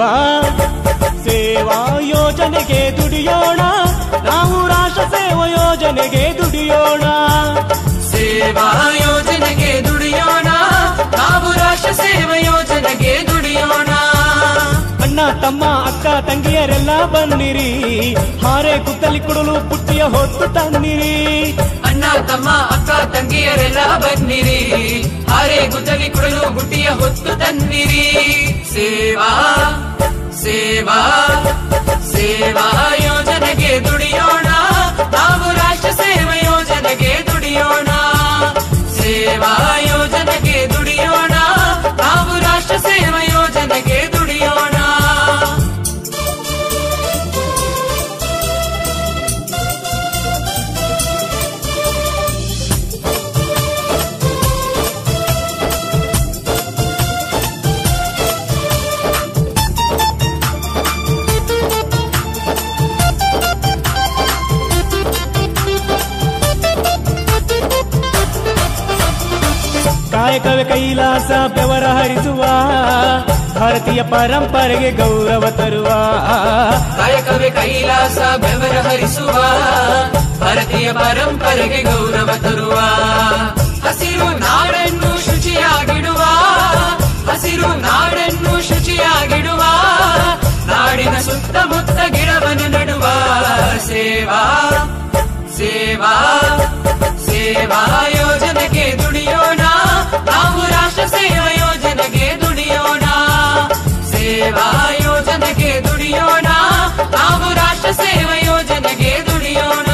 ಸೇವಾ ಸೇವಾ ಯೋಜನೆಗೆ ದುಡಿಯೋಣ ನಾವು ರಾಷ್ಟ್ರ ಸೇವಾ ಯೋಜನೆಗೆ ದುಡಿಯೋಣ ಸೇವಾ ಯೋಜನೆಗೆ ದುಡಿಯೋಣ ನಾವು ರಾಷ್ಟ್ರ ಸೇವಾ ಯೋಜನೆಗೆ ದುಡಿಯೋಣ ಅಣ್ಣ ತಮ್ಮ ಅಕ್ಕ ತಂಗಿಯರೆಲ್ಲ ಬನ್ನಿರಿ ಹಾರೆ ಕುತ್ತಲಿ ಕುಡಲು ಪುಟ್ಟಿಯ ಹೊತ್ತು ತನ್ನಿರಿ ಅಣ್ಣ ತಮ್ಮ ಅಕ್ಕ ತಂಗಿಯರೆಲ್ಲ ಬನ್ನಿರಿ ಹಾರೆ ಗುದ್ದಲಿ ಕೊಡಲು ಗುಟ್ಟಿಯ ಹೊತ್ತು ತನ್ನಿರಿ ಸೇವಾ ಸೇವಾ ಸೇವಾ ಯೋಜನೆಗೆ ದುಡಿಯೋಣ ನಾವು ರಾಷ್ಟ್ರ ಸೇವಾ ಯೋಜನೆಗೆ ದುಡಿಯೋಣ ಸೇವಾ ಯೋಜನೆಗೆ ದುಡಿಯೋಣ ನಾವು ರಾಷ್ಟ್ರ ಸೇವಾ ಯೋಜನೆಗೆ ದುಡಿಯೋಣ ಕಾಯಕವೇ ಕೈಲಾಸ ಬೆವರ ಹರಿಸುವ ಭಾರತೀಯ ಪರಂಪರೆಗೆ ಗೌರವ ತರುವ ಕಾಯಕವೇ ಕೈಲಾಸ ಬೆವರ ಹರಿಸುವ ಭಾರತೀಯ ಪರಂಪರೆಗೆ ಗೌರವ ತರುವ ಹಸಿರು ನಾಡನ್ನು ಶುಚಿಯಾಗಿಡುವ ಹಸಿರು ನಾಡನ್ನು ಶುಚಿಯಾಗಿಡುವ ನಾಡಿನ ಸುತ್ತಮುತ್ತ ಗಿಡವನ್ನು ನಡುವ ಸೇವಾ ಸೇವಾ ಸೇವಾ ಯೋಜನೆಗೆ ದುಡಿಯೋಣ ನಾವು ರಾಷ್ಟ್ರ ಸೇವಾ ಯೋಜನೆಗೆ ದುಡಿಯೋಣ ಸೇವಾ ಯೋಜನೆಗೆ ದುಡಿಯೋಣ ನಾವು ರಾಷ್ಟ್ರ ಸೇವಾ ಯೋಜನೆಗೆ ದುಡಿಯೋಣ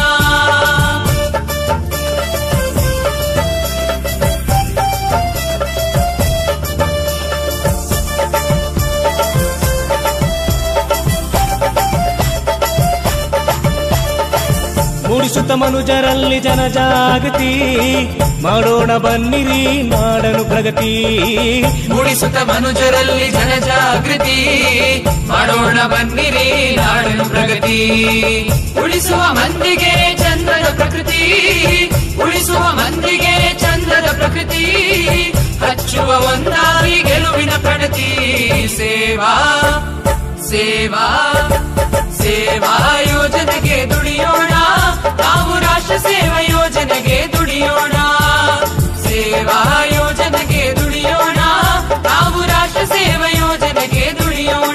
ಮೂಡಿಸುತ್ತ ಮನುಜರಲ್ಲಿ ಜನ ಜಾಗೃತಿ ಮಾಡೋಣ ಬನ್ನಿರಿ ನಾಡನು ಪ್ರಗತಿ ಮೂಡಿಸುತ್ತ ಮನುಜರಲ್ಲಿ ಜನ ಜಾಗೃತಿ ಮಾಡೋಣ ಬನ್ನಿರಿ ನಾಡನು ಪ್ರಗತಿ ಉಳಿಸುವ ಮಂದಿಗೆ ಚಂದದ ಪ್ರಕೃತಿ ಉಳಿಸುವ ಮಂದಿಗೆ ಚಂದದ ಪ್ರಕೃತಿ ಹಚ್ಚುವ ಒಂದಾಗಿ ಗೆಲುವಿನ ಪ್ರಣತಿ ಸೇವಾ ಸೇವಾ ಸೇವಾ ಯೋಜನೆಗೆ ದುಡಿಯೋಣ ನಾವು ರಾಷ್ಟ್ರ ಸೇವಾ ಯೋಜನೆಗೆ ದುಡಿಯೋಣ ಸೇವಾ ಯೋಜನೆಗೆ ದುಡಿಯೋಣ ನಾವು ರಾಷ್ಟ್ರ ಸೇವಾ ಯೋಜನೆಗೆ ದುಡಿಯೋಣ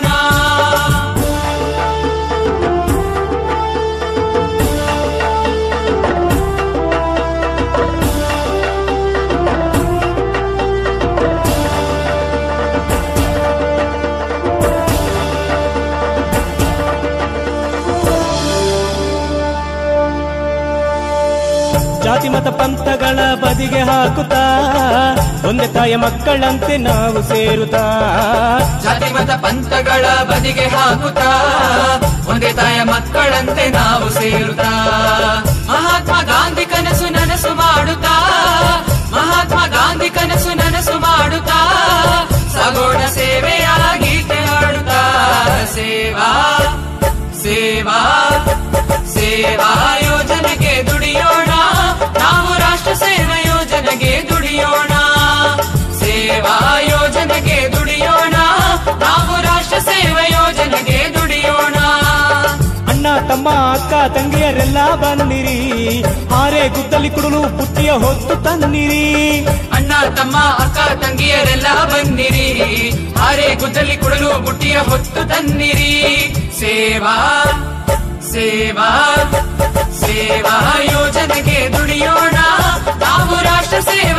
ಜಾತಿ ಮತ ಪಂಥಗಳ ಬದಿಗೆ ಹಾಕುತ್ತಾ ಒಂದೇ ತಾಯ ಮಕ್ಕಳಂತೆ ನಾವು ಸೇರುತ್ತಾ ಜಾತಿ ಮತ ಪಂಥಗಳ ಬದಿಗೆ ಹಾಕುತ್ತಾ ಒಂದೇ ತಾಯ ಮಕ್ಕಳಂತೆ ನಾವು ಸೇರುತ್ತಾ ಮಹಾತ್ಮ ಗಾಂಧಿ ಕನಸು ನನಸು ಮಾಡುತ್ತಾ ಮಹಾತ್ಮ ಗಾಂಧಿ ಕನಸು ನನಸು ಮಾಡುತ್ತಾ ಸಗೋಣ ಸೇವೆಯ ಗೀತೆ ಹಾಡುತ್ತಾ ಸೇವಾ ಸೇವಾ ಸೇವಾ ಯೋಜನೆಗೆ ದುಡಿಯೋಣ ನಾವು ರಾಷ್ಟ್ರ ಸೇವಾ ಯೋಜನೆಗೆ ದುಡಿಯೋಣ ಸೇವಾ ಯೋಜನೆಗೆ ದುಡಿಯೋಣ ನಾವು ರಾಷ್ಟ್ರ ಸೇವಾ ಯೋಜನೆಗೆ ದುಡಿಯೋಣ ಅಣ್ಣ ತಮ್ಮ ಅಕ್ಕ ತಂಗಿಯರೆಲ್ಲ ಬನ್ನಿರಿ ಹಾರೆ ಗುದ್ದಲಿ ಕುಡಲು ಪುಟ್ಟಿಯ ಹೊತ್ತು ತನ್ನಿರಿ ಅಣ್ಣ ತಮ್ಮ ಅಕ್ಕ ತಂಗಿಯರೆಲ್ಲ ಬನ್ನಿರಿ ಹಾರೆ ಗುದ್ದಲಿ ಕೊಡಲು ಬುಟ್ಟಿಯ ಹೊತ್ತು ತನ್ನಿರಿ ಸೇವಾ ಸೇವಾ ಸೇವಾ ಯೋಜನೆಗೆ ದುಡಿಯೋಣ ನಾವು ರಾಷ್ಟ್ರ ಸೇವಾ